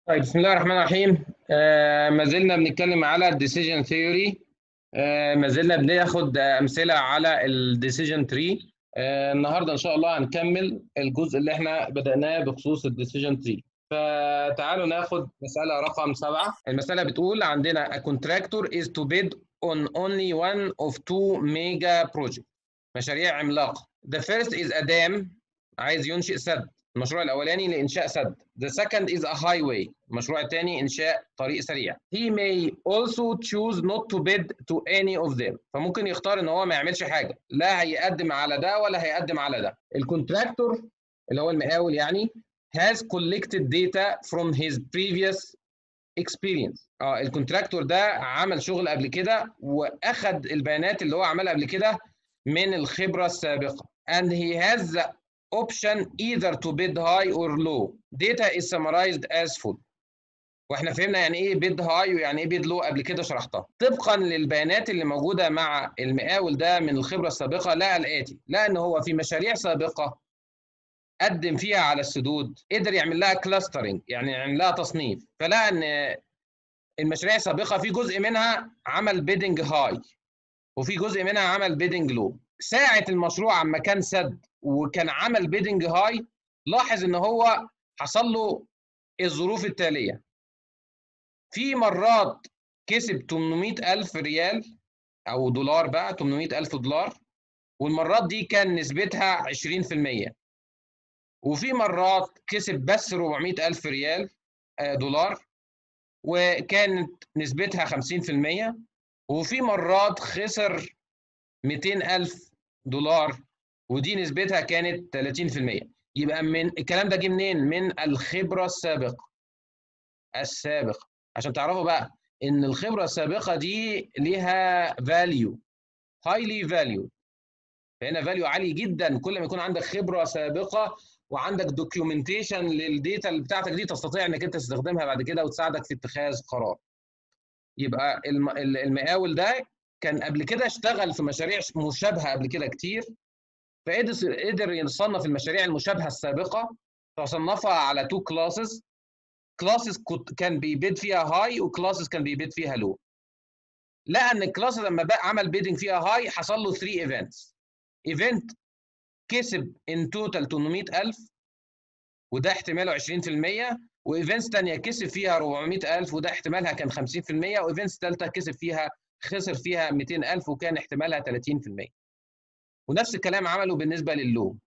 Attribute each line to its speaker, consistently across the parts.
Speaker 1: طيب بسم الله الرحمن الرحيم آه ما زلنا بنتكلم على الديسيجن ثيوري آه ما زلنا بناخد امثله على الديسيجن تري آه النهارده ان شاء الله هنكمل الجزء اللي احنا بدأناه بخصوص الديسيجن تري فتعالوا ناخد مسألة رقم سبعة المسألة بتقول عندنا a contractor is to bid on only one of two mega projects مشاريع عملاقة the first is a dam عايز ينشئ سد المشروع الأولاني لإنشاء سد the second is a highway المشروع الثاني إنشاء طريق سريع he may also choose not to bid to any of them فممكن يختار إن هو ما يعملش حاجة لا هيقدم على ده ولا هيقدم على ده الكونتراكتور اللي هو المقاول يعني has collected data from his previous experience اه الكونتراكتور ده عمل شغل قبل كده واخد البيانات اللي هو عملها قبل كده من الخبره السابقه and he has the option either to bid high or low data is summarized as full واحنا فهمنا يعني ايه بيد هاي ويعني ايه بيد لو قبل كده شرحتها طبقا للبيانات اللي موجوده مع المقاول ده من الخبره السابقه لقى الاتي لقى ان هو في مشاريع سابقه قدم فيها على السدود قدر يعمل لها كلاسترنج يعني يعمل لها تصنيف فلقى ان المشاريع السابقه في جزء منها عمل بيدنج هاي وفي جزء منها عمل بيدنج لو ساعه المشروع عما كان سد وكان عمل بيدنج هاي لاحظ ان هو حصل له الظروف التاليه في مرات كسب 800 ألف ريال أو دولار بقى 800 ألف دولار والمرات دي كان نسبتها 20% وفي مرات كسب بس 400 ألف ريال دولار وكانت نسبتها 50% وفي مرات خسر 200 ألف دولار ودي نسبتها كانت 30% يبقى من الكلام ده جه منين؟ من الخبرة السابقة السابقة عشان تعرفوا بقى إن الخبرة السابقة دي ليها value highly value فهنا value عالي جدا كل ما يكون عندك خبرة سابقة وعندك دوكيومنتيشن للديتا اللي بتاعتك دي تستطيع انك انت تستخدمها بعد كده وتساعدك في اتخاذ قرار. يبقى المقاول ده كان قبل كده اشتغل في مشاريع مشابهه قبل كده كتير فقدر قدر يصنف المشاريع المشابهه السابقه فصنفها على تو كلاسز كلاسز كان بيبيد فيها هاي وكلاسز كان بيبيد فيها لو. لقى ان الكلاس لما بقى عمل بيدنج فيها هاي حصل له 3 ايفنتس. ايفنت كسب ان توتال 800000 وده احتماله 20% وايفنتس ثانيه كسب فيها 400000 وده احتمالها كان 50% وايفنتس ثالثه كسب فيها خسر فيها 200000 وكان احتمالها 30% ونفس الكلام عمله بالنسبه للو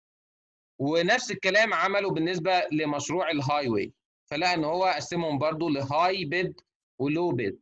Speaker 1: ونفس الكلام عمله بالنسبه لمشروع الهاي واي فلقى ان هو قسمهم برضو لهاي بيد ولو بيد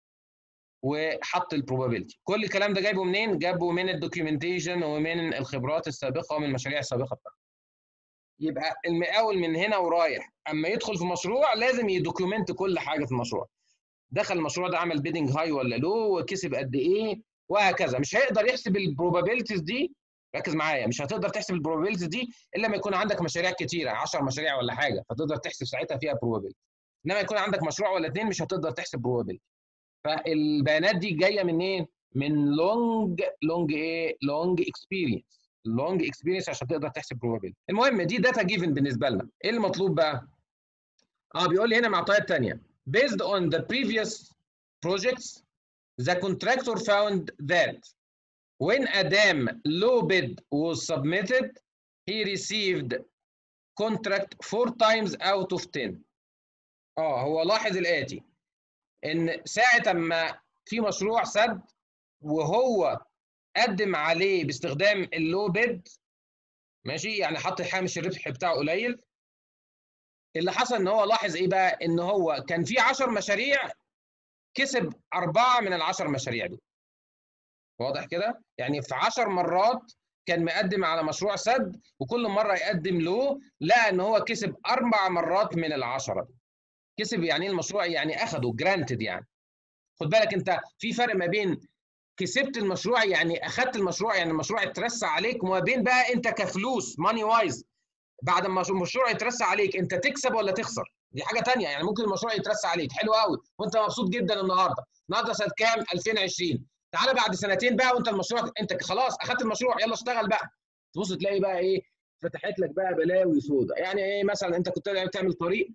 Speaker 1: وحط البروبابيلتي كل الكلام ده جايبه منين جابه من الدوكيومنتيشن ومن الخبرات السابقه ومن المشاريع السابقه بتاعته يبقى المقاول من هنا ورايح اما يدخل في مشروع لازم يدوكيومنت كل حاجه في المشروع دخل المشروع ده عمل بيدنج هاي ولا لو وكسب قد ايه وهكذا مش هيقدر يحسب البروبابيلتيز دي ركز معايا مش هتقدر تحسب البروبابيلتيز دي الا لما يكون عندك مشاريع كتيره 10 مشاريع ولا حاجه فتقدر تحسب ساعتها فيها بروبابيلتي انما يكون عندك مشروع ولا اثنين مش هتقدر تحسب بروبابيلتي فالبيانات دي جايه منين؟ من لونج لونج ايه؟ لونج اكسبيرينس لونج اكسبيرينس عشان تقدر تحسب probability المهم دي داتا جيفن بالنسبه لنا ايه المطلوب بقى؟ اه بيقول لي هنا معطيات ثانيه based on the previous projects the contractor found that when a dam low bid was submitted he received contract four times out of 10 اه هو لاحظ الاتي ان ساعه ما في مشروع سد وهو قدم عليه باستخدام اللو بيد ماشي يعني حط هامش الربح بتاعه قليل اللي حصل ان هو لاحظ ايه بقى ان هو كان في 10 مشاريع كسب أربعة من العشر مشاريع دول واضح كده يعني في 10 مرات كان مقدم على مشروع سد وكل مره يقدم له لقى ان هو كسب اربع مرات من العشره دول كسب يعني المشروع يعني اخده جرانتد يعني خد بالك انت في فرق ما بين كسبت المشروع يعني اخدت المشروع يعني المشروع اترسى عليك وما بين بقى انت كفلوس ماني وايز بعد ما المشروع يترسى عليك انت تكسب ولا تخسر دي حاجه ثانيه يعني ممكن المشروع يترسى عليك حلو قوي وانت مبسوط جدا النهارده النهارده سنه كام 2020 تعالى بعد سنتين بقى وانت المشروع انت خلاص اخدت المشروع يلا اشتغل بقى تبص تلاقي بقى ايه فتحت لك بقى بلاوي سوداء يعني ايه مثلا انت كنت بتعمل طريق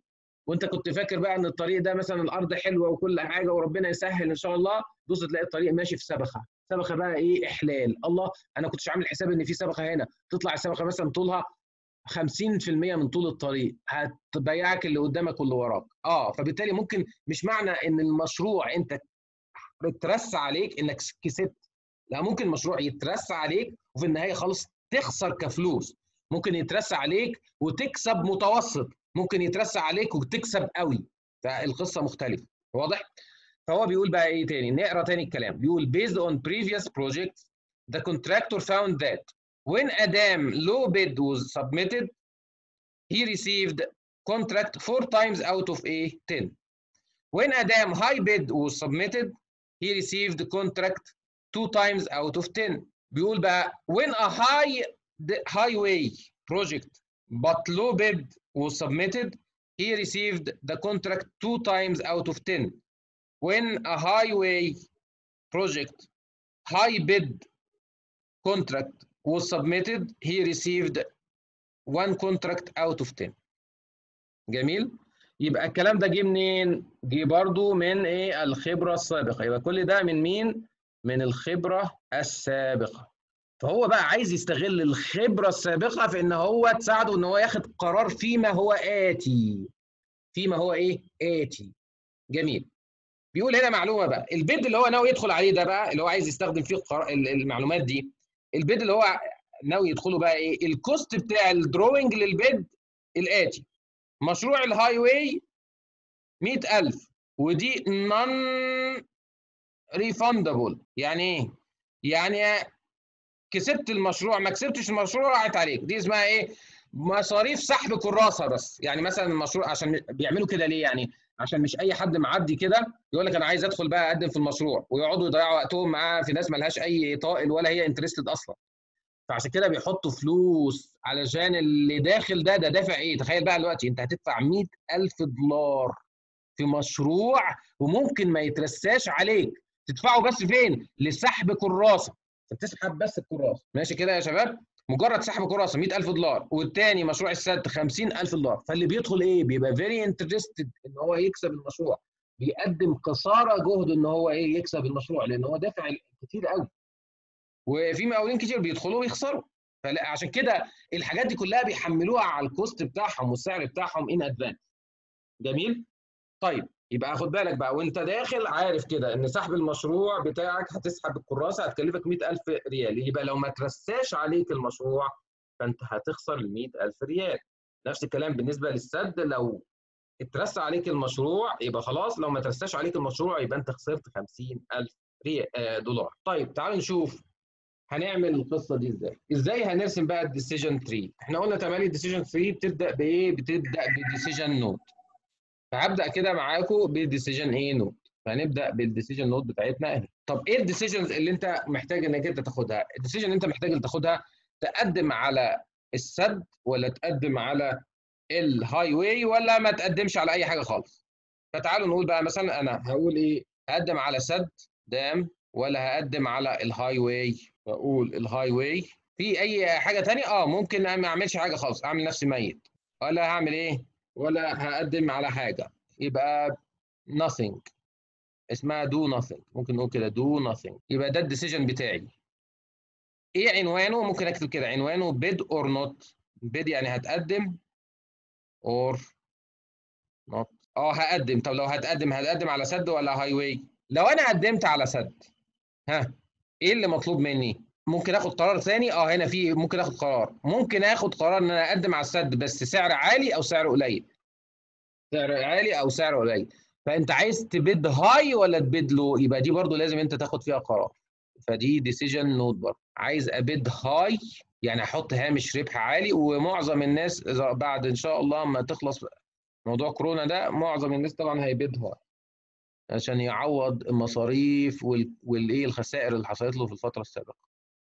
Speaker 1: وانت كنت فاكر بقى ان الطريق ده مثلا الارض حلوه وكل حاجه وربنا يسهل ان شاء الله دوس تلاقي الطريق ماشي في سبخه سبخه بقى ايه احلال الله انا كنتش عامل حساب ان في سبخه هنا تطلع السبخه مثلا طولها 50% من طول الطريق هتضيعك اللي قدامك واللي وراك اه فبالتالي ممكن مش معنى ان المشروع انت اترس عليك انك كسبت لا ممكن مشروع يترس عليك وفي النهايه خالص تخسر كفلوس ممكن يترس عليك وتكسب متوسط ممكن يترس عليك وتكسب قوي فالقصه مختلفه واضح فهو بيقول بقى ايه تاني نقرا تاني الكلام بيقول based on previous projects the contractor found that when a dam low bid was submitted he received contract four times out of a 10 when a dam high bid was submitted he received contract two times out of 10 بيقول بقى when a high highway project but low bid was submitted he received the contract two times out of 10 when a highway project high bid contract was submitted he received one contract out of 10 جميل يبقى الكلام ده جه منين جه برضو من ايه الخبره السابقه يبقى كل ده من مين من الخبره السابقه فهو بقى عايز يستغل الخبره السابقه في ان هو تساعده ان هو ياخد قرار فيما هو اتي فيما هو ايه اتي جميل بيقول هنا معلومه بقى البيد اللي هو ناوي يدخل عليه ده بقى اللي هو عايز يستخدم فيه المعلومات دي البيد اللي هو ناوي يدخله بقى ايه الكوست بتاع الدروينج للبيد الاتي مشروع الهاي واي 100000 ودي نون ريفندبل يعني ايه يعني كسبت المشروع ما كسبتش المشروع راحت عليك دي اسمها ايه مصاريف سحب كراسه بس يعني مثلا المشروع عشان بيعملوا كده ليه يعني عشان مش اي حد معدي كده يقول لك انا عايز ادخل بقى اقدم في المشروع ويقعدوا يضيعوا وقتهم معاه في ناس مالهاش اي طائل ولا هي انترستد اصلا فعشان كده بيحطوا فلوس علشان اللي داخل ده ده دافع ايه تخيل بقى دلوقتي انت هتدفع 100000 دولار في مشروع وممكن ما يترساش عليك تدفعه بس فين لسحب كراسه بتسحب بس الكراسه ماشي كده يا شباب مجرد سحب كراسه 100000 دولار والتاني مشروع السد 50000 دولار فاللي بيدخل ايه بيبقى فيري انترستد ان هو يكسب المشروع بيقدم قصارى جهد ان هو ايه يكسب المشروع لان هو دافع كتير قوي وفي مقاولين كتير بيدخلوا ويخسروا فعشان كده الحاجات دي كلها بيحملوها على الكوست بتاعهم والسعر بتاعهم ان ادفانس جميل طيب يبقى خد بالك بقى وانت داخل عارف كده ان سحب المشروع بتاعك هتسحب الكراسه هتكلفك 100000 ريال يبقى لو ما ترساش عليك المشروع فانت هتخسر ال 100000 ريال نفس الكلام بالنسبه للسد لو اترسى عليك المشروع يبقى خلاص لو ما ترساش عليك المشروع يبقى انت خسرت 50000 ريال دولار طيب تعالوا نشوف هنعمل القصه دي ازاي ازاي هنرسم بقى الديسيجن تري احنا قلنا تمالي الديسيجن تري بتبدا بايه بتبدا بديسيجن نوت فهبدا كده معاكم بالديسيجن ايه نوت فهنبدا بالديسيجن نوت بتاعتنا اهي طب ايه الديسيجنز اللي انت محتاج انك انت تاخدها الديسيجن اللي انت محتاج تاخدها تقدم على السد ولا تقدم على الهاي واي ولا ما تقدمش على اي حاجه خالص فتعالوا نقول بقى مثلا انا هقول ايه هقدم على سد دام ولا هقدم على الهاي واي واقول الهاي واي في اي حاجه ثانيه اه ممكن ما اعملش حاجه خالص اعمل نفسي ميت ولا هعمل ايه ولا هقدم على حاجه يبقى nothing اسمها do nothing ممكن نقول كده do nothing يبقى ده الديسيجن بتاعي ايه عنوانه ممكن اكتب كده عنوانه bid or not bid يعني هتقدم or not اه هقدم طب لو هتقدم هتقدم على سد ولا هاي واي لو انا قدمت على سد ها ايه اللي مطلوب مني ممكن اخد قرار ثاني اه هنا في ممكن اخد قرار ممكن اخد قرار ان انا اقدم على السد بس سعر عالي او سعر قليل سعر عالي او سعر قليل فانت عايز تبيد هاي ولا تبيد لو يبقى دي برضو لازم انت تاخد فيها قرار فدي ديسيجن نوت برضه عايز ابيد هاي يعني احط هامش ربح عالي ومعظم الناس اذا بعد ان شاء الله ما تخلص موضوع كورونا ده معظم الناس طبعا هيبيد هاي عشان يعوض المصاريف والايه الخسائر اللي حصلت له في الفتره السابقه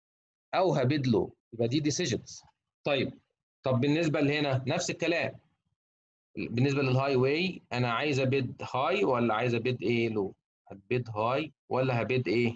Speaker 1: او هبيد له يبقى دي ديسيجنز طيب طب بالنسبه لهنا نفس الكلام بالنسبه للهاي واي انا عايز ابيد هاي ولا عايز ابيد ايه لو هبيد هاي ولا هبيد ايه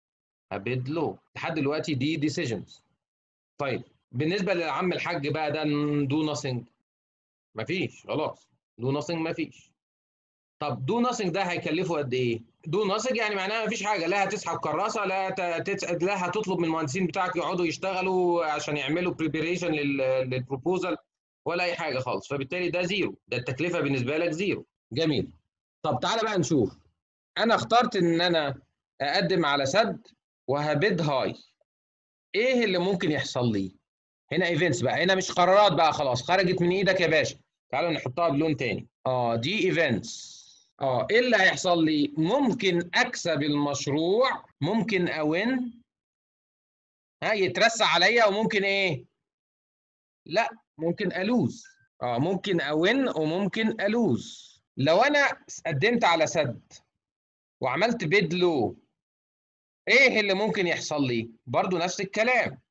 Speaker 1: هبيد لو لحد دلوقتي دي ديسيجنز طيب بالنسبه للعم الحاج بقى ده دو ناثينج مفيش خلاص دو ناثينج ما فيش طب دو ناثينج ده هيكلفه قد ايه دو ناثينج يعني معناها ما فيش حاجه لا هتسحب كراسه لا تتس... لا هتطلب من المهندسين بتاعك يقعدوا يشتغلوا عشان يعملوا بريبريشن لل... للبروبوزال ولا اي حاجه خالص فبالتالي ده زيرو ده التكلفه بالنسبه لك زيرو جميل طب تعالى بقى نشوف انا اخترت ان انا اقدم على سد وهبد هاي ايه اللي ممكن يحصل لي هنا ايفنتس بقى هنا مش قرارات بقى خلاص خرجت من ايدك يا باشا تعالوا نحطها بلون تاني اه دي ايفنتس اه ايه اللي هيحصل لي ممكن اكسب المشروع ممكن اوين ها يترسى عليا وممكن ايه لا ممكن الوز اه ممكن اوين وممكن الوز لو انا قدمت على سد وعملت بيد لو ايه اللي ممكن يحصل لي برضو نفس الكلام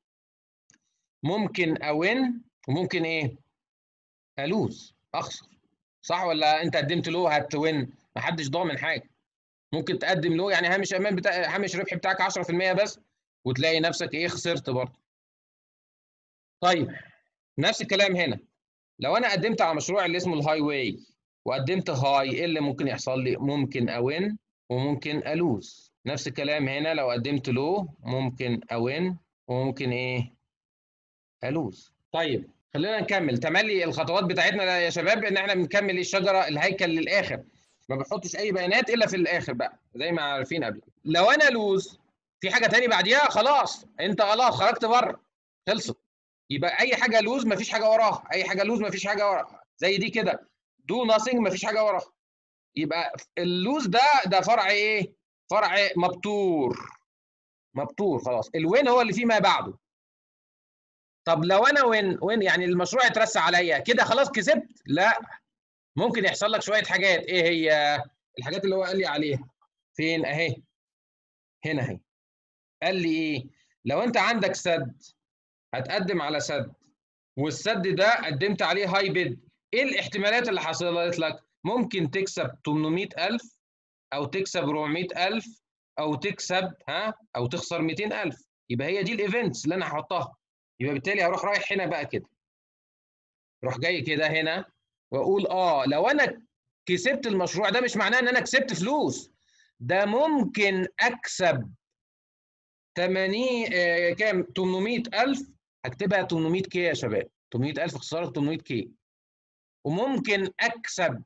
Speaker 1: ممكن اوين وممكن ايه الوز اخسر صح ولا انت قدمت له هتوين محدش ضامن حاجه ممكن تقدم له يعني هامش امان بتاع هامش ربح بتاعك 10% بس وتلاقي نفسك ايه خسرت برضه طيب نفس الكلام هنا لو انا قدمت على مشروع اللي اسمه الهاي واي وقدمت هاي ايه اللي ممكن يحصل لي ممكن اوين وممكن الوز نفس الكلام هنا لو قدمت له ممكن اوين وممكن ايه الوز طيب خلينا نكمل تملي الخطوات بتاعتنا يا شباب ان احنا بنكمل الشجره الهيكل للاخر ما بنحطش اي بيانات الا في الاخر بقى زي ما عارفين قبل لو انا لوز في حاجه تاني بعديها خلاص انت خلاص خرجت بره خلصت يبقى اي حاجه لوز ما فيش حاجه وراها اي حاجه لوز ما فيش حاجه وراها زي دي كده دو ناثينج ما فيش حاجه وراها يبقى اللوز ده ده فرع ايه فرع مبتور مبتور خلاص الوين هو اللي فيه ما بعده طب لو انا وين وين يعني المشروع اترسى عليا كده خلاص كسبت لا ممكن يحصل لك شويه حاجات ايه هي الحاجات اللي هو قال لي عليها فين اهي هنا اهي قال لي ايه لو انت عندك سد هتقدم على سد والسد ده قدمت عليه هاي بيد ايه الاحتمالات اللي حصلت لك ممكن تكسب 800000 او تكسب 400000 او تكسب ها او تخسر 200000 يبقى هي دي الايفنتس اللي انا هحطها يبقى بالتالي هروح رايح هنا بقى كده روح جاي كده هنا واقول اه لو انا كسبت المشروع ده مش معناه ان انا كسبت فلوس ده ممكن اكسب 80 آه كام 800000 هكتبها 800 كي يا شباب 800000 خساره 800 كي وممكن اكسب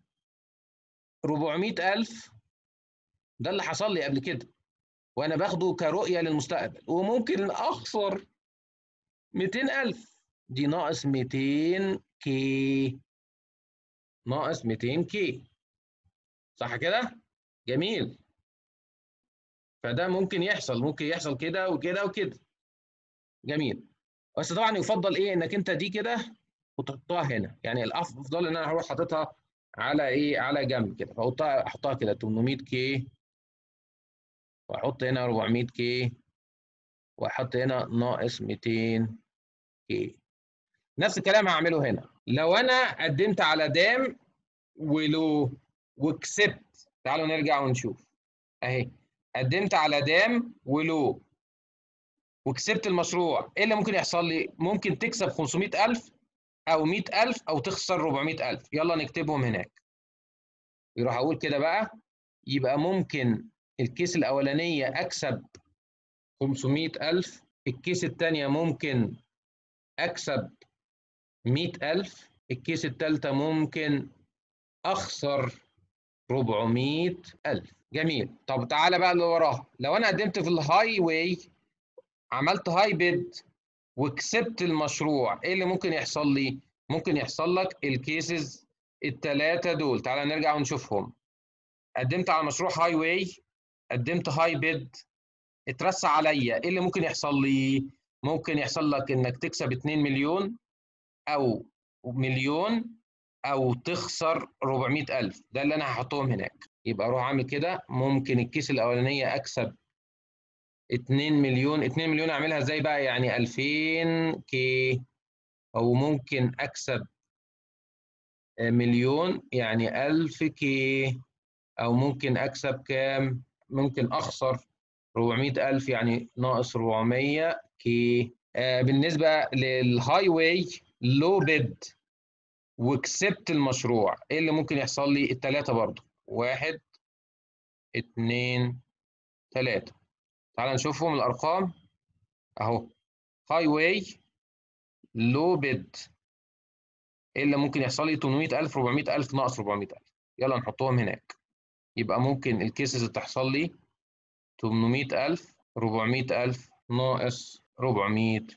Speaker 1: 400000 ده اللي حصل لي قبل كده وانا باخده كرؤيه للمستقبل وممكن اخسر 200000 دي ناقص 200 كي ناقص 200 كي صح كده جميل فده ممكن يحصل ممكن يحصل كده وكده وكده جميل بس طبعا يفضل ايه انك انت دي كده وتحطها هنا يعني الافضل ان انا هروح حاططها على ايه على جنب كده فاحطها احطها كده 800 كي واحط هنا 400 كي واحط هنا ناقص 200 كي نفس الكلام هعمله هنا لو انا قدمت على دام ولو وكسبت تعالوا نرجع ونشوف اهي قدمت على دام ولو وكسبت المشروع ايه اللي ممكن يحصل لي ممكن تكسب 500000 او 100000 او تخسر 400000 يلا نكتبهم هناك يروح اقول كده بقى يبقى ممكن الكيس الاولانيه اكسب 500000 الكيس الثانيه ممكن اكسب 100000 الكيس الثالثه ممكن اخسر 400000 جميل طب تعالى بقى اللي وراها لو انا قدمت في الهاي واي عملت هاي بيد وكسبت المشروع ايه اللي ممكن يحصل لي ممكن يحصل لك الكيسز الثلاثه دول تعالى نرجع ونشوفهم قدمت على مشروع هاي واي قدمت هاي بيد اترسى عليا ايه اللي ممكن يحصل لي ممكن يحصل لك انك تكسب 2 مليون او مليون او تخسر 400000 ده اللي انا هحطهم هناك يبقى اروح اعمل كده ممكن الكيس الاولانيه اكسب 2 مليون 2 مليون اعملها ازاي بقى يعني 2000 كي او ممكن اكسب مليون يعني 1000 كي او ممكن اكسب كام ممكن اخسر 400000 يعني ناقص 400 كي آه بالنسبه للهاي واي لو بيد وكسبت المشروع ايه اللي ممكن يحصل لي الثلاثه برضو واحد اتنين تلاتة تعال نشوفهم الارقام اهو هاي واي لو بيد ايه اللي ممكن يحصل لي 800000 400000 ناقص 400000 يلا نحطهم هناك يبقى ممكن الكيسز اللي تحصل لي 800000 400000 ناقص 400000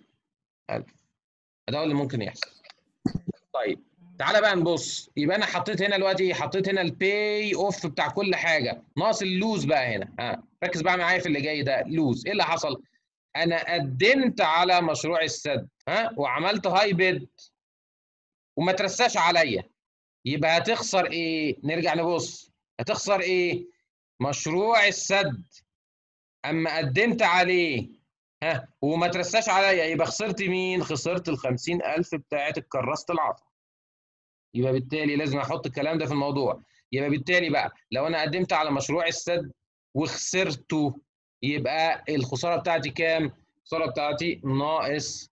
Speaker 1: ده اللي ممكن يحصل طيب تعالى بقى نبص يبقى انا حطيت هنا دلوقتي حطيت هنا الباي اوف بتاع كل حاجه ناقص اللوز بقى هنا ها ركز بقى معايا في اللي جاي ده لوز ايه اللي حصل انا قدمت على مشروع السد ها وعملت هاي بيد وما ترساش عليا يبقى هتخسر ايه نرجع نبص هتخسر ايه مشروع السد اما قدمت عليه ها وما ترساش عليا يبقى خسرت مين خسرت ال 50000 بتاعت الكراسه العطا يبقى بالتالي لازم احط الكلام ده في الموضوع يبقى بالتالي بقى لو انا قدمت على مشروع السد وخسرته يبقى الخساره بتاعتي كام الخساره بتاعتي ناقص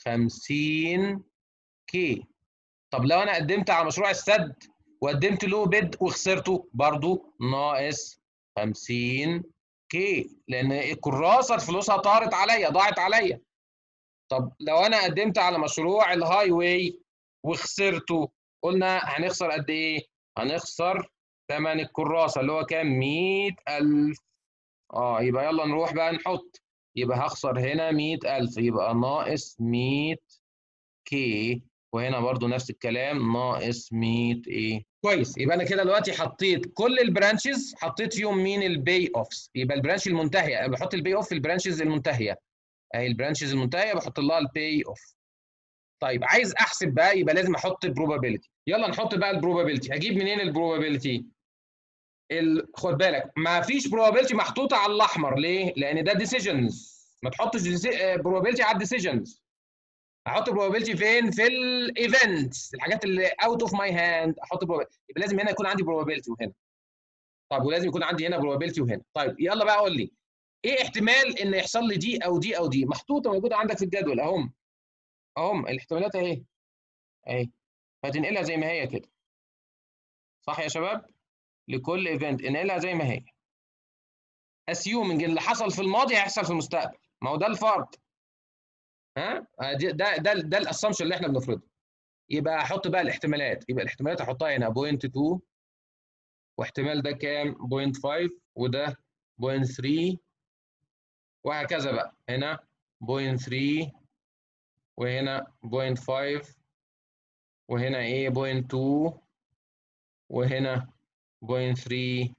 Speaker 1: 50 كي طب لو انا قدمت على مشروع السد وقدمت له بيد وخسرته برضو ناقص 50 كي لان الكراسه فلوسها طارت عليا ضاعت عليا طب لو انا قدمت على مشروع الهاي واي وخسرته قلنا هنخسر قد ايه هنخسر ثمن الكراسه اللي هو كام 100000 اه يبقى يلا نروح بقى نحط يبقى هخسر هنا 100000 يبقى ناقص 100 كي وهنا برضو نفس الكلام ناقص 100 ايه كويس يبقى انا كده دلوقتي حطيت كل البرانشز حطيت فيهم مين البي اوفس يبقى البرانش المنتهيه بحط البي اوف في البرانشز المنتهيه اهي البرانشز المنتهيه بحط لها البي اوف طيب عايز احسب بقى يبقى لازم احط بروبابيلتي يلا نحط بقى البروبابيلتي هجيب منين البروبابيلتي ال... خد بالك ما فيش بروبابيلتي محطوطه على الاحمر ليه لان ده ديسيجنز ما تحطش بروبابيلتي على الديسيجنز احط بروبابيلتي فين في الايفنتس الحاجات اللي اوت اوف ماي هاند احط probability. يبقى لازم هنا يكون عندي بروبابيلتي وهنا طيب ولازم يكون عندي هنا بروبابيلتي وهنا طيب يلا بقى قول لي ايه احتمال ان يحصل لي دي او دي او دي محطوطه موجوده عندك في الجدول اهم اهم الاحتمالات اهي اهي هتنقلها زي ما هي كده صح يا شباب لكل ايفنت انقلها زي ما هي اسيومنج اللي حصل في الماضي هيحصل في المستقبل ما هو ده الفرض ها ده ده ده الاسامبشن اللي احنا بنفرضه يبقى احط بقى الاحتمالات يبقى الاحتمالات احطها هنا بوينت 2 واحتمال ده كام بوينت 5 وده بوينت 3 وهكذا بقى هنا بوينت 3 وهنا بوينت 5 وهنا ايه بوينت 2 وهنا بوينت 3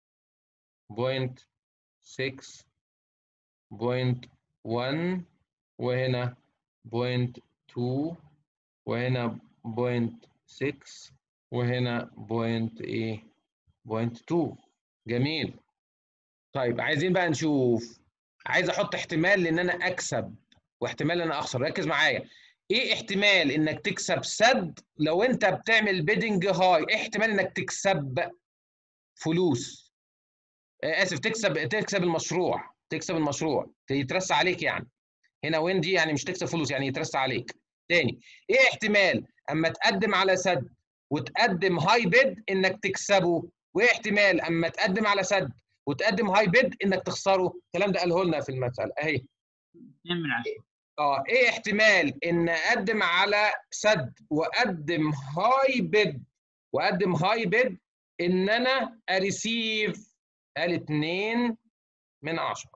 Speaker 1: بوينت 6 بوينت 1 وهنا بوينت 2 وهنا بوينت 6 وهنا بوينت ايه بوينت 2 جميل طيب عايزين بقى نشوف عايز احط احتمال ان انا اكسب واحتمال ان انا اخسر ركز معايا ايه احتمال انك تكسب سد لو انت بتعمل بيدنج هاي ايه احتمال انك تكسب فلوس آه اسف تكسب تكسب المشروع تكسب المشروع يترسى عليك يعني هنا وين دي يعني مش تكسب فلوس يعني يترسى عليك تاني ايه احتمال اما تقدم على سد وتقدم هاي بيد انك تكسبه وايه احتمال اما تقدم على سد وتقدم هاي بيد انك تخسره الكلام ده قاله لنا في المساله اهي
Speaker 2: 2 من 10
Speaker 1: اه ايه احتمال ان اقدم على سد واقدم هاي بيد واقدم هاي بيد ان انا اريسيف قال 2 من 10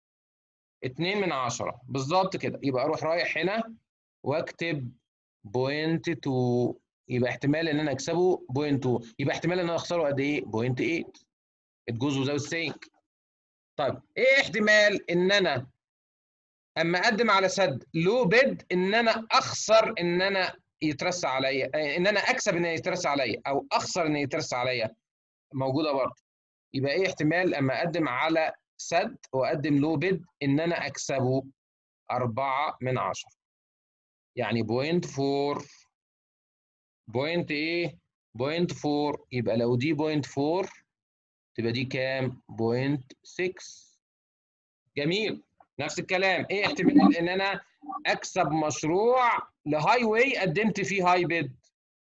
Speaker 1: 2 من 10 بالظبط كده يبقى اروح رايح هنا واكتب بوينت 2 يبقى احتمال ان انا اكسبه بوينت 2 يبقى احتمال ان انا اخسره قد ايه بوينت 8 الجزء without saying طيب ايه احتمال ان انا اما اقدم على سد لو بيد ان انا اخسر ان انا يترسى عليا ان انا اكسب ان يترسى عليا او اخسر ان يترسى عليا موجوده برضه يبقى ايه احتمال اما اقدم على سد واقدم لو بيد ان انا اكسبه 4 من 10 يعني بوينت 4 بوينت ايه بوينت 4 يبقى لو دي بوينت 4 تبقى دي كام بوينت 6 جميل نفس الكلام ايه احتمال ان انا اكسب مشروع لهاي واي قدمت فيه هاي بيد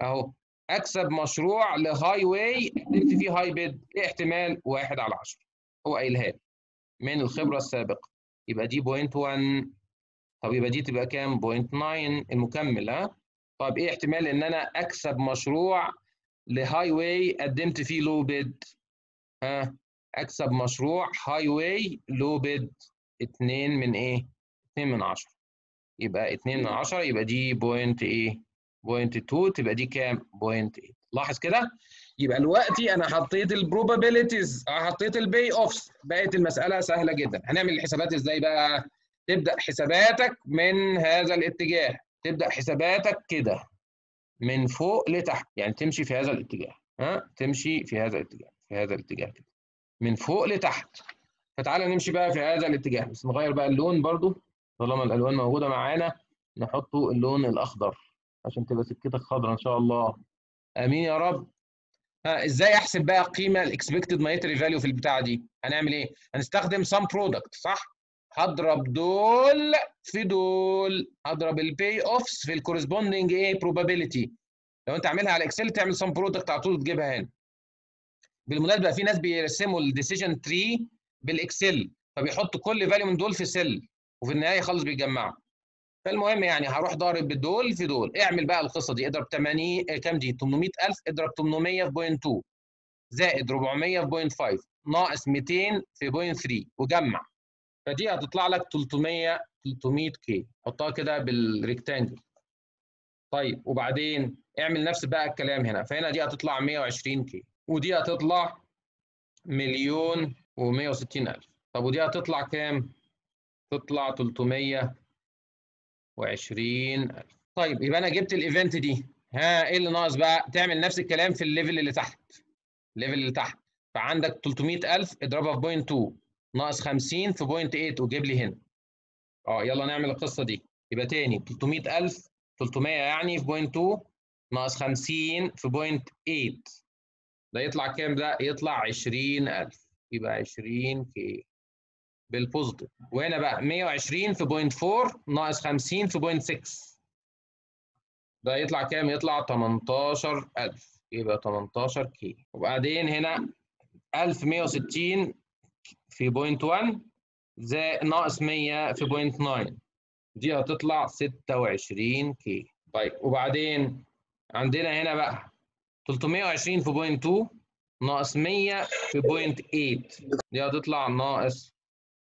Speaker 1: اهو اكسب مشروع لهاي واي قدمت فيه هاي بيد ايه احتمال واحد على 10 هو قايلها لي من الخبره السابقه يبقى دي بوينت 1 طب يبقى دي تبقى كام؟ بوينت 9 المكمل ها؟ طب ايه احتمال ان انا اكسب مشروع لهاي واي قدمت فيه لو بيد ها؟ اكسب مشروع هاي واي لو بيد 2 من ايه؟ 2 من 10 يبقى 2 من 10 يبقى دي بوينت ايه؟ بوينت 2 تبقى دي كام؟ بوينت 8 لاحظ كده؟ يبقى دلوقتي انا حطيت البروبابيلتيز حطيت البي اوفس بقت المساله سهله جدا هنعمل الحسابات ازاي بقى؟ تبدا حساباتك من هذا الاتجاه تبدا حساباتك كده من فوق لتحت يعني تمشي في هذا الاتجاه ها تمشي في هذا الاتجاه في هذا الاتجاه كده من فوق لتحت فتعالى نمشي بقى في هذا الاتجاه بس نغير بقى اللون برضو طالما الالوان موجوده معانا نحطه اللون الاخضر عشان تبقى سكتك خضراء ان شاء الله امين يا رب ها ازاي احسب بقى القيمه الاكسبكتد مونيتري فاليو في البتاعه دي هنعمل ايه هنستخدم سم برودكت صح هضرب دول في دول هضرب البي اوفس في الكورسبوندنج ايه probability لو انت عاملها على اكسل تعمل سم برودكت على طول تجيبها هنا بالمناسبه في ناس بيرسموا الديسيجن تري بالاكسل فبيحط كل فاليو من دول في سيل وفي النهايه خالص بيجمعها فالمهم يعني هروح ضارب بدول في دول اعمل بقى القصه دي اضرب 80 كام دي 800000 اضرب 800 في بوينت 2 زائد 400 في بوينت 5 ناقص 200 في بوينت 3 وجمع فدي هتطلع لك 300 300 كي حطها كده بالريكتانجل طيب وبعدين اعمل نفس بقى الكلام هنا فهنا دي هتطلع 120 كي ودي هتطلع مليون و160 الف طب ودي هتطلع كام تطلع 320 الف طيب يبقى انا جبت الايفنت دي ها ايه اللي ناقص بقى تعمل نفس الكلام في الليفل اللي تحت الليفل اللي تحت فعندك 300000 اضربها في بوينت 2 ناقص 50 في بوينت 8 وجيب لي هنا اه يلا نعمل القصه دي يبقى تاني 300000 300 يعني في بوينت 2 ناقص 50 في بوينت 8 ده يطلع كام ده يطلع 20000 يبقى 20 كي بالبوزيتيف وهنا بقى 120 في بوينت 4 ناقص 50 في بوينت 6 ده يطلع كام يطلع 18000 يبقى 18 كي وبعدين هنا 1160 في بوينت 1 زائد ناقص 100 في بوينت 9 دي هتطلع 26 كي طيب وبعدين عندنا هنا بقى 320 في بوينت 2 ناقص 100 في بوينت 8 دي هتطلع ناقص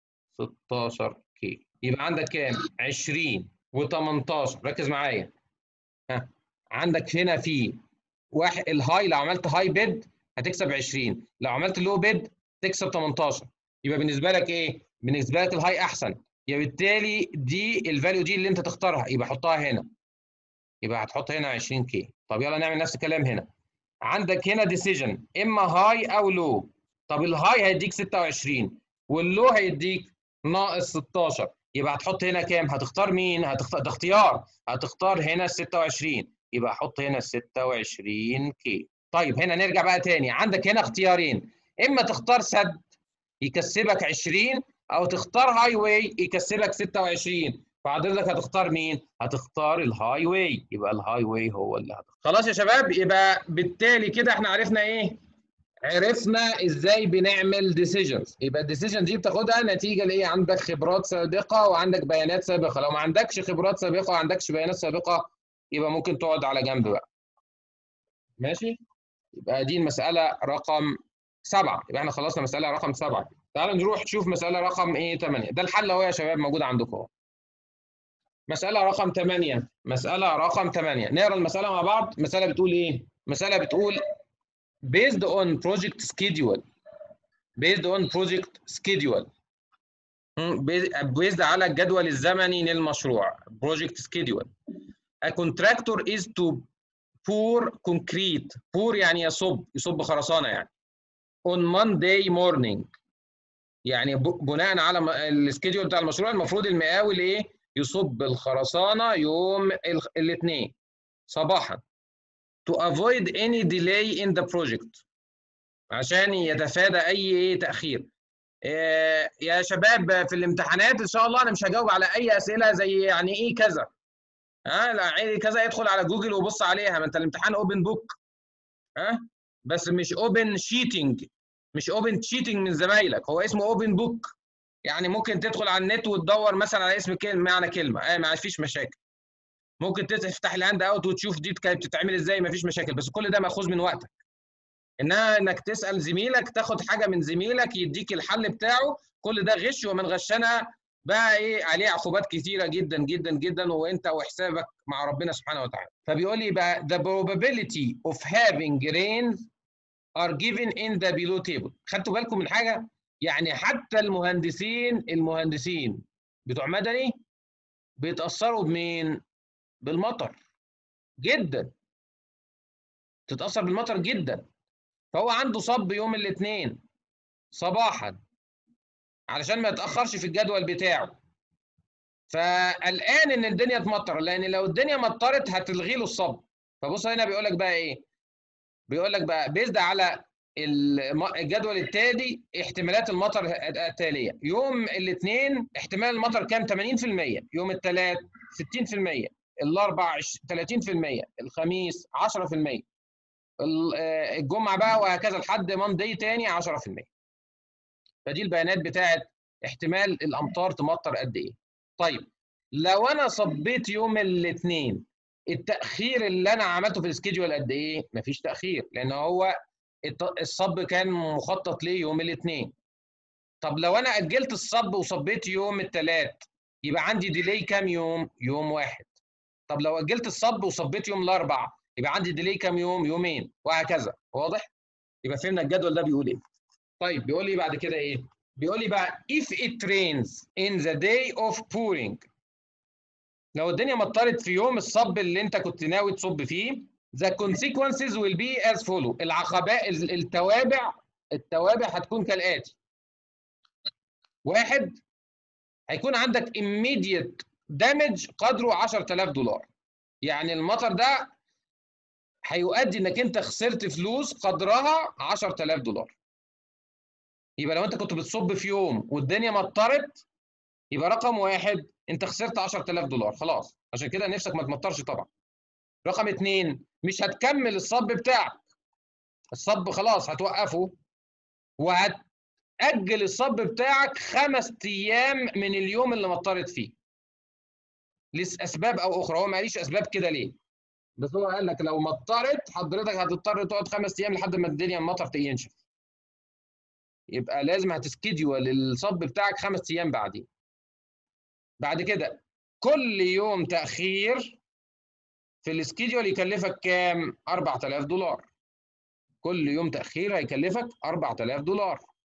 Speaker 1: 16 كي يبقى عندك كام 20 و18 ركز معايا ها عندك هنا في واحد الهاي لو عملت هاي بيد هتكسب 20 لو عملت لو بيد تكسب 18 يبقى بالنسبه لك ايه بالنسبه لك الهاي احسن يبقى بالتالي دي الفاليو دي اللي انت تختارها يبقى حطها هنا يبقى هتحط هنا 20 كي طب يلا نعمل نفس الكلام هنا عندك هنا ديسيجن اما هاي او لو طب الهاي هيديك 26 واللو هيديك ناقص 16 يبقى هتحط هنا كام هتختار مين هتختار ده اختيار هتختار هنا 26 يبقى حط هنا 26 كي طيب هنا نرجع بقى تاني عندك هنا اختيارين اما تختار سد يكسبك 20 او تختار هاي واي يكسبك 26 فحضرتك هتختار مين؟ هتختار الهاي واي يبقى الهاي واي هو اللي هتختار خلاص يا شباب يبقى بالتالي كده احنا عرفنا ايه؟ عرفنا ازاي بنعمل ديسيجنز يبقى الديسيجن دي بتاخدها نتيجه لايه عندك خبرات سابقه وعندك بيانات سابقه لو ما عندكش خبرات سابقه وما عندكش بيانات سابقه يبقى ممكن تقعد على جنب بقى ماشي يبقى دي المساله رقم سبعة يبقى احنا خلصنا مساله رقم سبعة تعالوا نروح نشوف مساله رقم ايه 8 ده الحل اهو يا شباب موجود عندكم اهو مسألة رقم 8 مسألة رقم 8 نقرا المسألة مع بعض مسألة بتقول إيه؟ مسألة بتقول based on project schedule based on project schedule based على الجدول الزمني للمشروع project schedule a contractor is to pour concrete pour يعني يصب يصب خرسانة يعني on Monday morning يعني بناء على السكيدول بتاع المشروع المفروض المقاول ايه يصب الخرسانه يوم الاثنين صباحا to avoid any delay in the project عشان يتفادى اي تاخير إيه يا شباب في الامتحانات ان شاء الله انا مش هجاوب على اي اسئله زي يعني ايه كذا ها لا عيني كذا يدخل على جوجل وبص عليها ما انت الامتحان اوبن بوك ها بس مش اوبن شيتنج مش اوبن تشيتنج من زمايلك هو اسمه اوبن بوك يعني ممكن تدخل على النت وتدور مثلا على اسم كلمه معنى كلمه اه ما فيش مشاكل ممكن تفتح الهاند اوت وتشوف دي كانت بتتعمل ازاي ما فيش مشاكل بس كل ده ماخوذ من وقتك انها انك تسال زميلك تاخد حاجه من زميلك يديك الحل بتاعه كل ده غش ومن غشنا بقى ايه عليه عقوبات كتيره جدا جدا جدا وانت وحسابك مع ربنا سبحانه وتعالى فبيقول لي بقى the probability of having rain are given in the below table خدتوا بالكم من حاجه يعني حتى المهندسين المهندسين بتوع مدني بيتاثروا بمين بالمطر جدا تتاثر بالمطر جدا فهو عنده صب يوم الاثنين صباحا علشان ما يتاخرش في الجدول بتاعه فالان ان الدنيا تمطر لان لو الدنيا مطرت هتلغي له الصب فبص هنا بيقول لك بقى ايه بيقول لك بقى بيزد على الجدول التالي احتمالات المطر التاليه يوم الاثنين احتمال المطر كام 80% يوم الثلاث 60% الاربع 30% الخميس 10% الجمعه بقى وهكذا لحد ماندي تاني 10% فدي البيانات بتاعت احتمال الامطار تمطر قد ايه طيب لو انا صبيت يوم الاثنين التاخير اللي انا عملته في السكيدجول قد ايه مفيش تاخير لان هو الصب كان مخطط ليه يوم الاثنين طب لو انا اجلت الصب وصبيت يوم الثلاث يبقى عندي ديلي كام يوم يوم واحد طب لو اجلت الصب وصبيت يوم الاربع يبقى عندي ديلي كام يوم يومين وهكذا واضح يبقى فهمنا الجدول ده بيقول ايه طيب بيقول لي بعد كده ايه بيقول لي بقى if it rains in the day of pouring لو الدنيا مطرت في يوم الصب اللي انت كنت ناوي تصب فيه the consequences will be as follow العقبات التوابع التوابع هتكون كالاتي واحد هيكون عندك immediate damage قدره 10000 دولار يعني المطر ده هيؤدي انك انت خسرت فلوس قدرها 10000 دولار يبقى لو انت كنت بتصب في يوم والدنيا مطرت يبقى رقم واحد انت خسرت 10000 دولار خلاص عشان كده نفسك ما تمطرش طبعا رقم اثنين مش هتكمل الصب بتاعك الصب خلاص هتوقفه وهتأجل الصب بتاعك خمس ايام من اليوم اللي مطرت فيه لاسباب او اخرى هو ما قاليش اسباب كده ليه بس هو قال لك لو مطرت حضرتك هتضطر تقعد خمس ايام لحد ما الدنيا المطر ينشف يبقى لازم هتسكيدول الصب بتاعك خمس ايام بعدين بعد كده كل يوم تاخير في السكيدول يكلفك كام 4000 دولار كل يوم تاخير هيكلفك 4000 دولار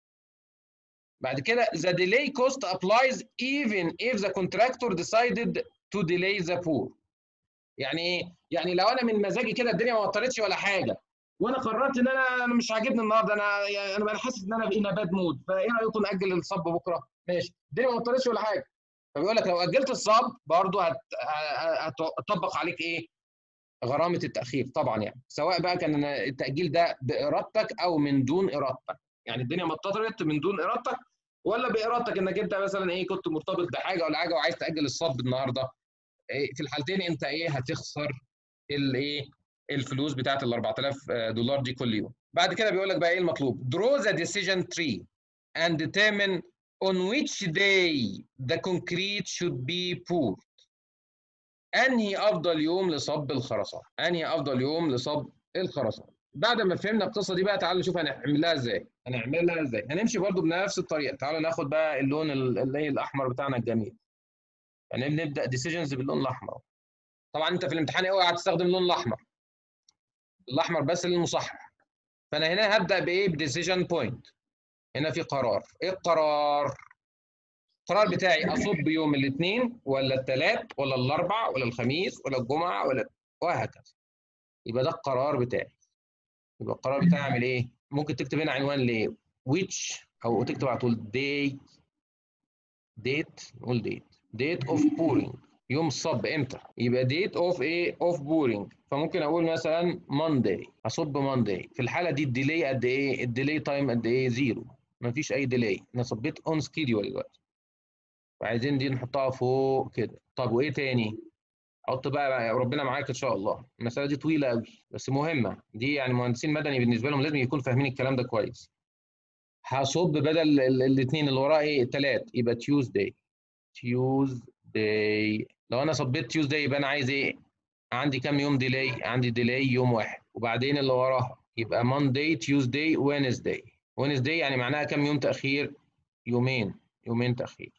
Speaker 1: بعد كده the delay cost applies even if the contractor decided to delay the pour يعني ايه يعني لو انا من مزاجي كده الدنيا ما مطرتش ولا حاجه وانا قررت ان انا انا مش عاجبني النهارده انا يعني انا حاسس ان انا في باد مود فايه رايكم ناجل الصب بكره ماشي الدنيا ما مطرتش ولا حاجه فبيقول لك لو اجلت الصب برضه هتطبق عليك ايه غرامه التاخير طبعا يعني سواء بقى كان التاجيل ده بارادتك او من دون ارادتك يعني الدنيا مطرت من دون ارادتك ولا بارادتك انك انت مثلا ايه كنت مرتبط بحاجه ولا حاجه وعايز تاجل الصب النهارده في الحالتين انت ايه هتخسر الايه الفلوس بتاعت ال 4000 دولار دي كل يوم بعد كده بيقول لك بقى ايه المطلوب draw the decision tree and determine on which day the concrete should be poured انهي افضل يوم لصب الخرسانه انهي افضل يوم لصب الخرسانه بعد ما فهمنا القصه دي بقى تعالوا نشوف هنعملها ازاي هنعملها ازاي هنمشي برده بنفس الطريقه تعالوا ناخد بقى اللون اللي الاحمر بتاعنا الجميل يعني بنبدا ديسيجنز باللون الاحمر طبعا انت في الامتحان اوعى هتستخدم اللون الاحمر الاحمر بس للمصحح فانا هنا هبدا بايه بديسيجن بوينت هنا في قرار ايه القرار القرار بتاعي اصب يوم الاثنين ولا الثلاث ولا الاربع ولا الخميس ولا الجمعه ولا وهكذا يبقى ده القرار بتاعي يبقى القرار بتاعي اعمل ايه ممكن تكتب هنا عنوان ليه which او تكتب على طول date date نقول date date of pouring يوم الصب امتى يبقى date of ايه of pouring فممكن اقول مثلا Monday اصب Monday في الحاله دي الديلي قد ايه الديلي تايم قد ايه زيرو مفيش اي ديلي انا صبيت اون سكيدول دلوقتي وعايزين دي نحطها فوق كده طب وايه تاني حط بقى ربنا معاك ان شاء الله المساله دي طويله قوي بس مهمه دي يعني مهندسين مدني بالنسبه لهم لازم يكونوا فاهمين الكلام ده كويس هصب بدل الاثنين اللي وراه ايه ثلاث يبقى تيوزداي تيوزداي لو انا صبيت تيوزداي يبقى انا عايز ايه عندي كام يوم ديلي عندي ديلي يوم واحد وبعدين اللي وراها يبقى مانداي تيوزداي وينزداي وينزداي يعني معناها كام يوم تاخير يومين يومين تاخير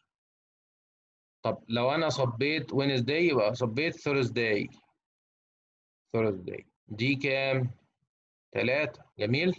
Speaker 1: طب لو انا صبيت وينزداي يبقى صبيت ثورزداي ثورزداي دي كام ثلاثة جميل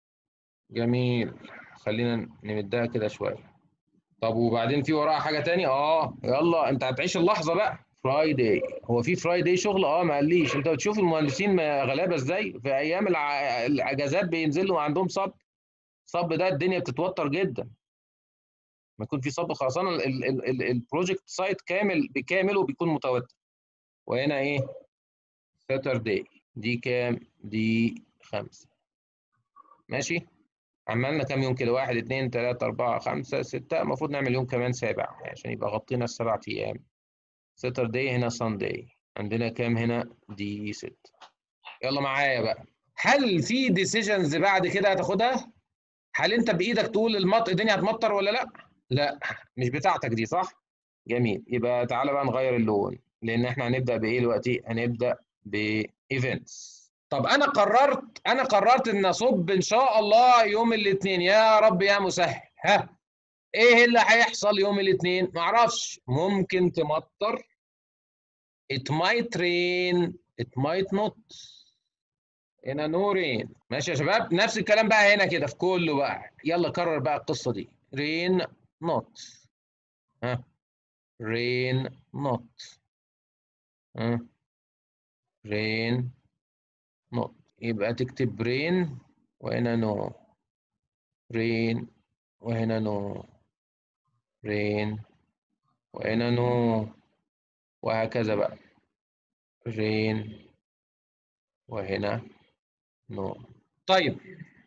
Speaker 1: جميل خلينا نمدها كده شوية طب وبعدين في وراها حاجة تانية اه يلا انت هتعيش اللحظة بقى فرايداي هو في فرايداي شغل اه ما قاليش انت بتشوف المهندسين غلابة ازاي في ايام الع... الاجازات بينزلوا عندهم صب صب ده الدنيا بتتوتر جدا ما يكون في صب خرسانه البروجكت سايت كامل بكامله بيكون متوتر وهنا ايه ساترداي دي كام دي خمسة ماشي عملنا كام يوم كده واحد اتنين تلاتة أربعة خمسة ستة المفروض نعمل يوم كمان سابع عشان يبقى غطينا السبع أيام ساترداي هنا سانداي عندنا كام هنا دي ستة يلا معايا بقى هل في ديسيجنز بعد كده هتاخدها؟ هل انت بايدك تقول المط الدنيا هتمطر ولا لا؟ لا مش بتاعتك دي صح؟ جميل يبقى تعالى بقى نغير اللون لان احنا هنبدا بايه دلوقتي؟ هنبدا بايفنتس طب انا قررت انا قررت ان اصب ان شاء الله يوم الاثنين يا رب يا مسهل ها ايه اللي هيحصل يوم الاثنين؟ معرفش ممكن تمطر it might rain it might not هنا نورين ماشي يا شباب نفس الكلام بقى هنا كده في كله بقى يلا كرر بقى القصه دي رين نوت ها رين نوت ها رين نوت يبقى تكتب رين وهنا نو رين وهنا نو رين وهنا نو وهكذا بقى رين وهنا نو طيب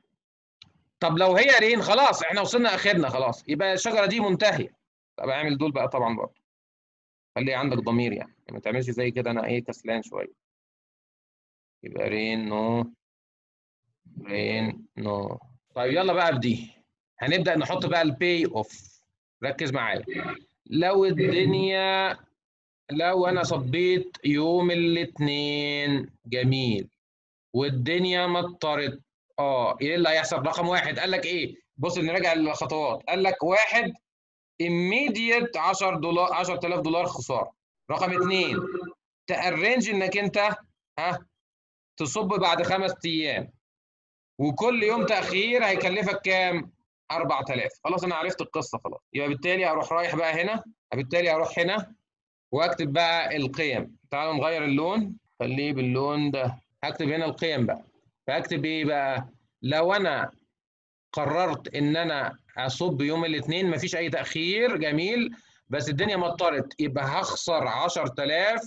Speaker 1: طب لو هي رين خلاص احنا وصلنا اخرنا خلاص يبقى الشجره دي منتهيه طب اعمل دول بقى طبعا برضه خلي عندك ضمير يعني ما تعملش زي كده انا ايه كسلان شويه يبقى رين نو رين نو طيب يلا بقى في دي هنبدا نحط بقى البي اوف ركز معايا لو الدنيا لو انا صبيت يوم الاثنين جميل والدنيا مطرت اه ايه اللي هيحصل رقم واحد قال لك ايه بص نراجع الخطوات قال لك واحد immediate 10 دولار 10000 دولار خساره رقم اثنين تارنج انك انت ها تصب بعد خمس ايام وكل يوم تاخير هيكلفك كام 4000 خلاص انا عرفت القصه خلاص يبقى بالتالي هروح رايح بقى هنا بالتالي هروح هنا واكتب بقى القيم تعالوا نغير اللون خليه باللون ده هكتب هنا القيم بقى فاكتب ايه بقى لو انا قررت ان انا اصب يوم الاثنين مفيش اي تاخير جميل بس الدنيا مطرت يبقى هخسر 10000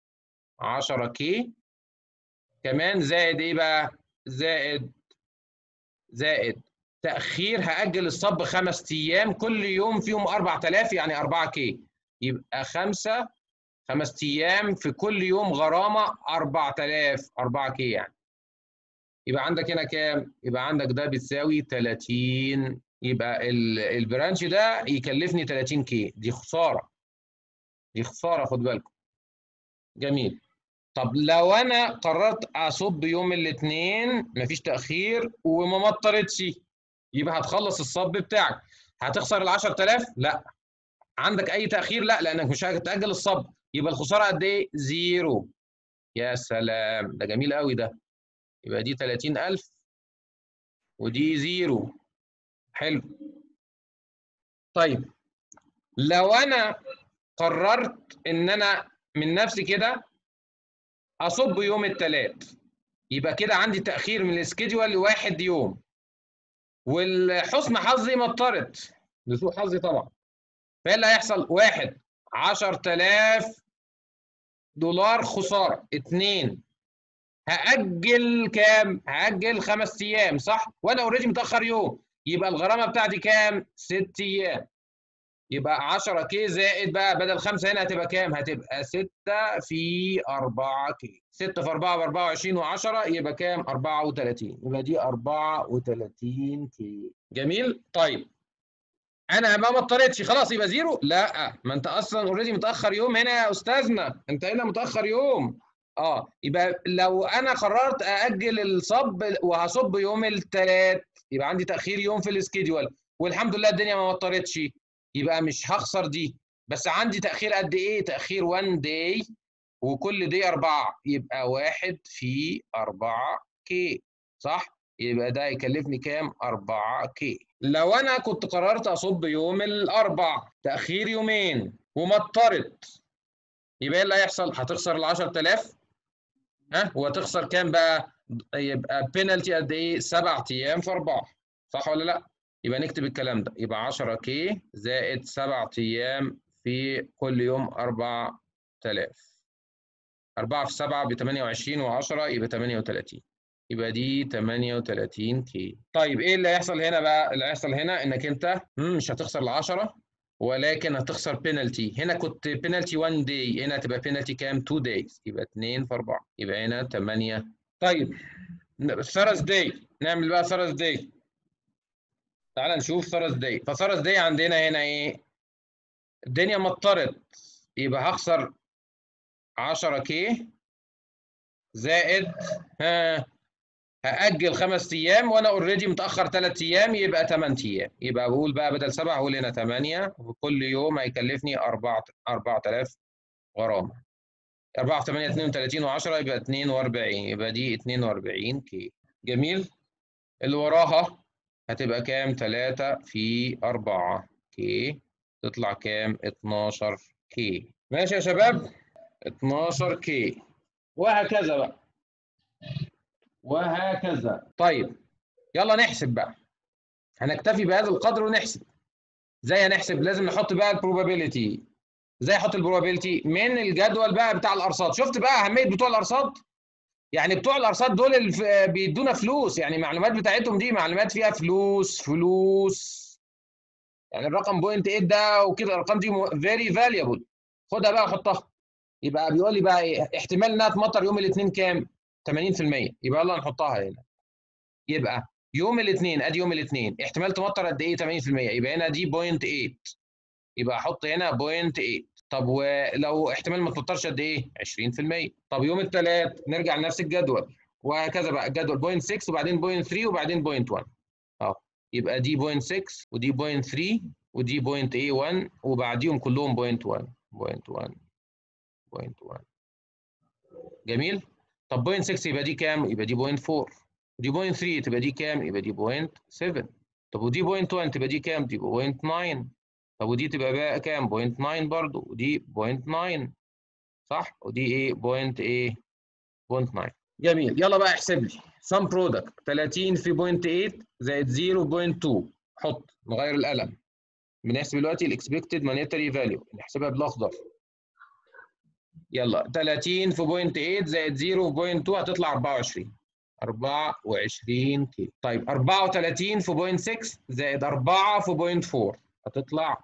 Speaker 1: 10 كي كمان زائد ايه بقى زائد زائد تاخير هاجل الصب خمس ايام كل يوم فيهم 4000 يعني 4 كي يبقى خمسة خمس ايام في كل يوم غرامه 4000 4 كي يعني يبقى عندك هنا كام؟ يبقى عندك ده بتساوي 30 يبقى البرانش ده يكلفني 30 كي دي خساره دي خساره خد بالكم جميل طب لو انا قررت اصب يوم الاثنين مفيش تاخير وما مطرتش يبقى هتخلص الصب بتاعك هتخسر ال 10000 لا عندك اي تاخير لا لانك مش هتاجل الصب يبقى الخساره قد ايه زيرو يا سلام ده جميل قوي ده يبقى دي 30000 ودي زيرو حلو طيب لو انا قررت ان انا من نفسي كده اصب يوم الثلاث يبقى كده عندي تاخير من السكيدول لواحد يوم والحسن حظي مطرت لسوء حظي طبعا فايه اللي هيحصل؟ واحد 10000 دولار خساره اثنين هاجل كام؟ هاجل خمس ايام صح؟ وانا اوريدي متاخر يوم يبقى الغرامه بتاعتي كام؟ ست ايام يبقى 10 كي زائد بقى بدل 5 هنا هتبقى كام؟ هتبقى 6 في 4 كي 6 في 4 ب 24 و10 يبقى كام؟ 34 يبقى دي 34 كي جميل؟ طيب انا بقى ما اضطريتش خلاص يبقى زيرو؟ لا ما انت اصلا اوريدي متاخر يوم هنا يا استاذنا انت هنا متاخر يوم اه يبقى لو انا قررت ااجل الصب وهصب يوم الثلاث يبقى عندي تاخير يوم في السكيدول والحمد لله الدنيا ما مطرتش يبقى مش هخسر دي بس عندي تاخير قد ايه تاخير 1 داي وكل دي 4 يبقى 1 في 4 كي صح يبقى ده يكلفني كام 4 كي لو انا كنت قررت اصب يوم الاربع تاخير يومين ومطرت يبقى ايه اللي هيحصل هتخسر ال 10000 ها وهتخسر كام بقى يبقى بينالتي قد ايه 7 ايام في 4 صح ولا لا يبقى نكتب الكلام ده يبقى 10 كي زائد 7 ايام في كل يوم 4000 4 في 7 ب 28 و10 يبقى 38 يبقى دي 38 كي طيب ايه اللي هيحصل هنا بقى اللي هيحصل هنا انك انت مش هتخسر ال 10 ولكن هتخسر بينالتي هنا كنت بينالتي 1 داي هنا هتبقى بينالتي كام 2 دايز يبقى 2 في 4 يبقى هنا 8 طيب ثرس داي نعمل بقى ثرس داي تعال نشوف ثرس داي فثرس داي عندنا هنا ايه الدنيا مطرت يبقى هخسر 10 كي زائد ها هاجل خمس ايام وانا اوريدي متاخر ثلاث ايام يبقى 8 ايام يبقى بقول بقى بدل 7 هقول هنا 8 وكل يوم هيكلفني 4 4000 غرامه 4 في 8 32 و10 يبقى 42 يبقى دي 42 كي جميل اللي وراها هتبقى كام 3 في 4 كي تطلع كام 12 كي ماشي يا شباب 12 كي وهكذا بقى وهكذا طيب يلا نحسب بقى هنكتفي بهذا القدر ونحسب ازاي هنحسب لازم نحط بقى البروبابيلتي ازاي احط البروبابيلتي من الجدول بقى بتاع الارصاد شفت بقى اهميه بتوع الارصاد يعني بتوع الارصاد دول اللي بيدونا فلوس يعني المعلومات بتاعتهم دي معلومات فيها فلوس فلوس يعني الرقم بوينت 8 ده وكده الارقام دي فيري فاليبل خدها بقى حطها يبقى بيقول لي بقى ايه احتمال انها تمطر يوم الاثنين كام 80% يبقى يلا نحطها هنا يبقى يوم الاثنين ادي يوم الاثنين احتمال تمطر قد ايه 80% يبقى هنا دي بوينت 8 يبقى احط هنا بوينت 8 طب ولو احتمال ما تمطرش قد ايه 20% طب يوم الثلاث نرجع لنفس الجدول وهكذا بقى الجدول بوينت 6 وبعدين بوينت 3 وبعدين بوينت 1 اهو يبقى دي بوينت 6 ودي بوينت 3 ودي بوينت ايه 1 وبعديهم كلهم بوينت 1 بوينت 1 بوينت 1 جميل طب بوينت 6 يبقى دي كام؟ يبقى دي بوينت 4 ودي بوينت 3 تبقى دي كام؟ يبقى دي بوينت 7 طب ودي بوينت 1 تبقى دي كام؟ دي بوينت 9 طب ودي تبقى بقى كام؟ بوينت 9 برضو ودي بوينت 9 صح؟ ودي ايه؟ بوينت ايه؟ بوينت 9 جميل يلا بقى احسب لي سم برودكت 30 في بوينت 8 زائد 0.2 حط نغير القلم بنحسب دلوقتي الاكسبكتد مانيتري فاليو نحسبها بالاخضر يلا 30 في بوينت 8 زائد 0 في بوينت 2 هتطلع 24 24 كيلو طيب 34 في بوينت 6 زائد 4 في بوينت 4 هتطلع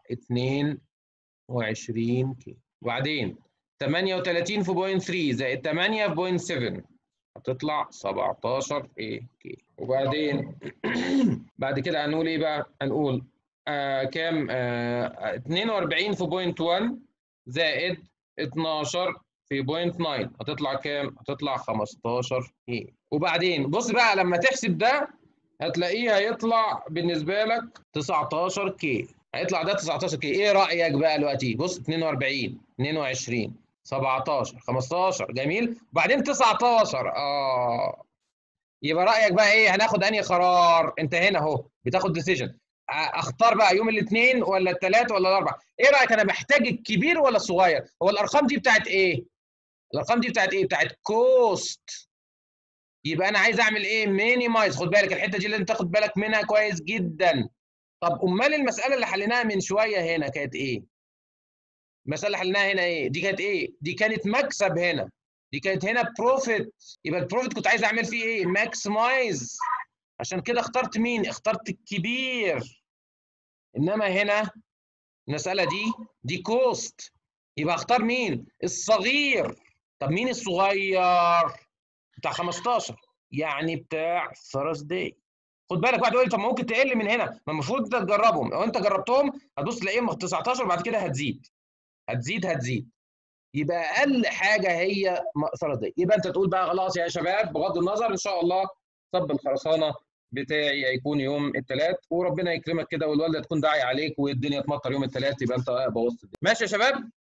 Speaker 1: 22 كيلو وبعدين 38 في بوينت 3 زائد 8 في بوينت 7 هتطلع 17 ايه كيلو وبعدين بعد كده هنقول ايه بقى؟ هنقول آه كام؟ آه 42 في بوينت 1 زائد 12 في بوينت 9 هتطلع كام؟ هتطلع 15 ايه وبعدين بص بقى لما تحسب ده هتلاقيه هيطلع بالنسبه لك 19 كي هيطلع ده 19 كي ايه رايك بقى دلوقتي بص 42 22 17 15 جميل وبعدين 19 اه يبقى رايك بقى ايه هناخد انهي قرار انت هنا اهو بتاخد ديسيجن اختار بقى يوم الاثنين ولا الثلاث ولا الاربع ايه رايك انا محتاج الكبير ولا الصغير هو الارقام دي بتاعت ايه الارقام دي بتاعت ايه بتاعت كوست يبقى انا عايز اعمل ايه مينيمايز خد بالك الحته دي لازم تاخد بالك منها كويس جدا طب امال المساله اللي حليناها من شويه هنا كانت ايه المساله اللي حليناها هنا ايه دي كانت ايه دي كانت مكسب هنا دي كانت هنا بروفيت يبقى البروفيت كنت عايز اعمل فيه ايه ماكسمايز عشان كده اخترت مين اخترت الكبير انما هنا المساله دي دي كوست يبقى اختار مين الصغير طب مين الصغير بتاع 15 يعني بتاع ثيرزداي خد بالك واحد يقول لي طب ما ممكن تقل من هنا ما المفروض انت تجربهم لو انت جربتهم هتبص تلاقيهم 19 وبعد كده هتزيد هتزيد هتزيد يبقى اقل حاجه هي ثيرزداي يبقى انت تقول بقى خلاص يا شباب بغض النظر ان شاء الله صب الخرسانه بتاعي هيكون يوم الثلاث وربنا يكرمك كده والوالده تكون داعي عليك والدنيا تمطر يوم الثلاث يبقى انت بوظت الدنيا ماشي يا شباب